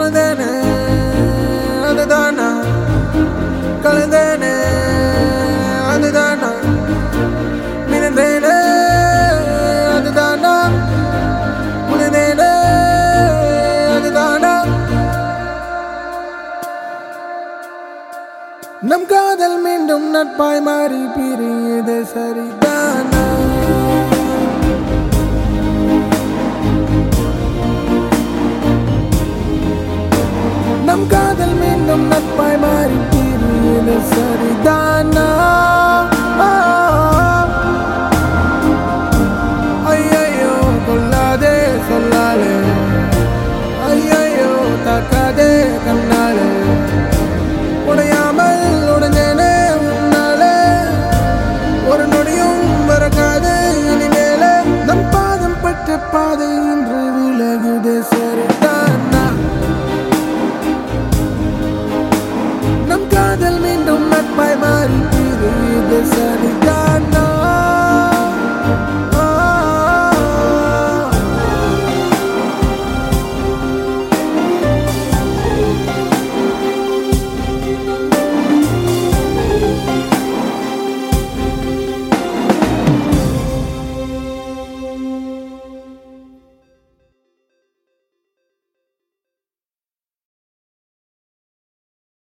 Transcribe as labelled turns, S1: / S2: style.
S1: கலந்தேனே அதுதானா கலந்தேனே அதுதானா மிதந்தேனே அதுதானா முழுதேனே அதுதானா நம் காதல் மீண்டும் நட்பாய் மாறி பிரியுது சரிதானா நம் காதல் மீண்டும் நட்பாய் மாறி பிரியுது சரிதானா ஐயையோ கொல்லாதே சொல்லாலே ஐயையோ தாக்காதே கண்ணாலே உடையாமல் உடைஞ்சேனே உன்னாலே ஒரு நொடியும் மறக்காது இனிமேலே நம் பாதம் பட்ட பாதை இன்று விலகுது சரிதானா நம் காதல் மீண்டும் நட்பாய் மாறி இது சரி